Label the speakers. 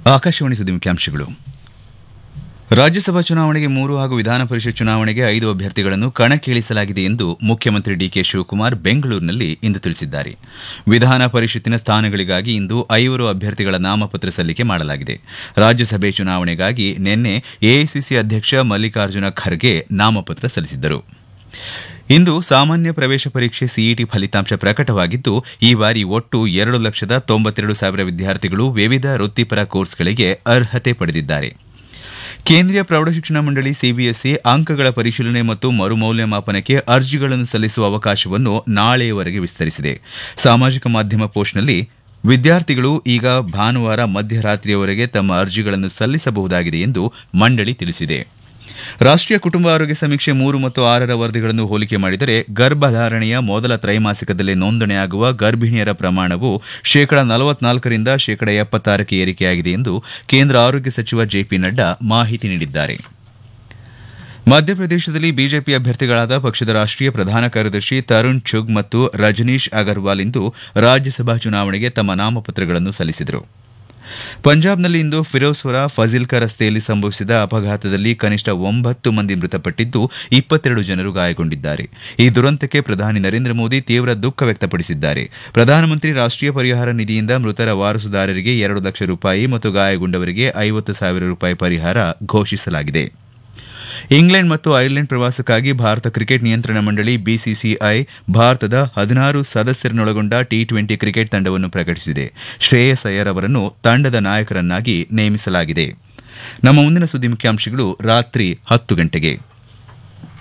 Speaker 1: ಆಕಾಶವಾಣಿ ಸುದ್ದಿ ಮುಖ್ಯಾಂಶಗಳು ರಾಜ್ಯಸಭಾ ಚುನಾವಣೆಗೆ ಮೂರು ಹಾಗೂ ವಿಧಾನ ಪರಿಷತ್ ಚುನಾವಣೆಗೆ ಐದು ಅಭ್ಯರ್ಥಿಗಳನ್ನು ಕಣಕ್ಕಿಳಿಸಲಾಗಿದೆ ಎಂದು ಮುಖ್ಯಮಂತ್ರಿ ಡಿಕೆ ಶಿವಕುಮಾರ್ ಬೆಂಗಳೂರಿನಲ್ಲಿ ಇಂದು ತಿಳಿಸಿದ್ದಾರೆ ವಿಧಾನ ಪರಿಷತ್ತಿನ ಸ್ಥಾನಗಳಿಗಾಗಿ ಇಂದು ಐವರು ಅಭ್ಯರ್ಥಿಗಳ ನಾಮಪತ್ರ ಸಲ್ಲಿಕೆ ಮಾಡಲಾಗಿದೆ ರಾಜ್ಯಸಭೆ ಚುನಾವಣೆಗಾಗಿ ನಿನ್ನೆ ಎಐಸಿಸಿ ಅಧ್ಯಕ್ಷ ಮಲ್ಲಿಕಾರ್ಜುನ ಖರ್ಗೆ ನಾಮಪತ್ರ ಸಲ್ಲಿಸಿದ್ದರು ಇಂದು ಸಾಮಾನ್ಯ ಪ್ರವೇಶ ಪರೀಕ್ಷೆ ಸಿಇಟಿ ಫಲಿತಾಂಶ ಪ್ರಕಟವಾಗಿದ್ದು ಈ ಬಾರಿ ಒಟ್ಟು ಎರಡು ಲಕ್ಷದ ತೊಂಬತ್ತೆರಡು ಸಾವಿರ ವಿದ್ಯಾರ್ಥಿಗಳು ವಿವಿಧ ವೃತ್ತಿಪರ ಕೋರ್ಸ್ಗಳಿಗೆ ಅರ್ಹತೆ ಪಡೆದಿದ್ದಾರೆ ಕೇಂದ್ರೀಯ ಪ್ರೌಢಶಿಕ್ಷಣ ಮಂಡಳಿ ಸಿಬಿಎಸ್ಇ ಅಂಕಗಳ ಪರಿಶೀಲನೆ ಮತ್ತು ಮರುಮೌಲ್ಯಮಾಪನಕ್ಕೆ ಅರ್ಜಿಗಳನ್ನು ಸಲ್ಲಿಸುವ ಅವಕಾಶವನ್ನು ನಾಳೆಯವರೆಗೆ ವಿಸ್ತರಿಸಿದೆ ಸಾಮಾಜಿಕ ಮಾಧ್ಯಮ ಪೋಸ್ಟ್ನಲ್ಲಿ ವಿದ್ಯಾರ್ಥಿಗಳು ಈಗ ಭಾನುವಾರ ಮಧ್ಯರಾತ್ರಿಯವರೆಗೆ ತಮ್ಮ ಅರ್ಜಿಗಳನ್ನು ಸಲ್ಲಿಸಬಹುದಾಗಿದೆ ಎಂದು ಮಂಡಳಿ ತಿಳಿಸಿದೆ ರಾಷ್ಟೀಯ ಕುಟುಂಬ ಆರೋಗ್ಯ ಸಮೀಕ್ಷೆ ಮೂರು ಮತ್ತು ಆರರ ವರದಿಗಳನ್ನು ಹೋಲಿಕೆ ಮಾಡಿದರೆ ಗರ್ಭಧಾರಣೆಯ ಮೊದಲ ತ್ರೈಮಾಸಿಕದಲ್ಲಿ ನೋಂದಣಿಯಾಗುವ ಗರ್ಭಿಣಿಯರ ಪ್ರಮಾಣವು ಶೇಕಡ ನಲವತ್ನಾಲ್ಕರಿಂದ ಶೇಕಡ ಎಪ್ಪತ್ತಾರಕ್ಕೆ ಏರಿಕೆಯಾಗಿದೆ ಎಂದು ಕೇಂದ್ರ ಆರೋಗ್ಯ ಸಚಿವ ಜೆಪಿ ನಡ್ಡಾ ಮಾಹಿತಿ ನೀಡಿದ್ದಾರೆ ಮಧ್ಯಪ್ರದೇಶದಲ್ಲಿ ಬಿಜೆಪಿ ಅಭ್ಯರ್ಥಿಗಳಾದ ಪಕ್ಷದ ರಾಷ್ಟೀಯ ಪ್ರಧಾನ ಕಾರ್ಯದರ್ಶಿ ತರುಣ್ ಚುಗ್ ಮತ್ತು ರಜನೀಶ್ ಅಗರ್ವಾಲ್ ಇಂದು ರಾಜ್ಯಸಭಾ ಚುನಾವಣೆಗೆ ತಮ್ಮ ನಾಮಪತ್ರಗಳನ್ನು ಸಲ್ಲಿಸಿದರು ಪಂಜಾಬ್ನಲ್ಲಿ ಇಂದು ಫಿರೋಸ್ಪುರ ಫಜಿಲ್ಕಾ ರಸ್ತೆಯಲ್ಲಿ ಸಂಭವಿಸಿದ ಅಪಘಾತದಲ್ಲಿ ಕನಿಷ್ಠ ಒಂಬತ್ತು ಮಂದಿ ಮೃತಪಟ್ಟಿದ್ದು ಇಪ್ಪತ್ತೆರಡು ಜನರು ಗಾಯಗೊಂಡಿದ್ದಾರೆ ಈ ದುರಂತಕ್ಕೆ ಪ್ರಧಾನಿ ನರೇಂದ್ರ ಮೋದಿ ತೀವ್ರ ದುಃಖ ವ್ಯಕ್ತಪಡಿಸಿದ್ದಾರೆ ಪ್ರಧಾನಮಂತ್ರಿ ರಾಷ್ಟೀಯ ಪರಿಹಾರ ನಿಧಿಯಿಂದ ಮೃತರ ವಾರಸುದಾರರಿಗೆ ಎರಡು ಲಕ್ಷ ರೂಪಾಯಿ ಮತ್ತು ಗಾಯಗೊಂಡವರಿಗೆ ಐವತ್ತು ಸಾವಿರ ರೂಪಾಯಿ ಪರಿಹಾರ ಘೋಷಿಸಲಾಗಿದೆ ಇಂಗ್ಲೆಂಡ್ ಮತ್ತು ಐರ್ಲೆಂಡ್ ಪ್ರವಾಸಕ್ಕಾಗಿ ಭಾರತ ಕ್ರಿಕೆಟ್ ನಿಯಂತ್ರಣ ಮಂಡಳಿ ಬಿಸಿಸಿಐ ಭಾರತದ ಹದಿನಾರು ಸದಸ್ಯರನ್ನೊಳಗೊಂಡ ಟಿ ಟ್ವೆಂಟಿ ಕ್ರಿಕೆಟ್ ತಂಡವನ್ನು ಪ್ರಕಟಿಸಿದೆ ಶ್ರೇಯಸ್ ಅಯ್ಯರ್ ಅವರನ್ನು ತಂಡದ ನಾಯಕರನ್ನಾಗಿ ನೇಮಿಸಲಾಗಿದೆ ನಮ್ಮ ಮುಂದಿನ ಸುದ್ದಿ ಮುಖ್ಯಾಂಶಗಳು ರಾತ್ರಿ ಹತ್ತು ಗಂಟೆಗೆ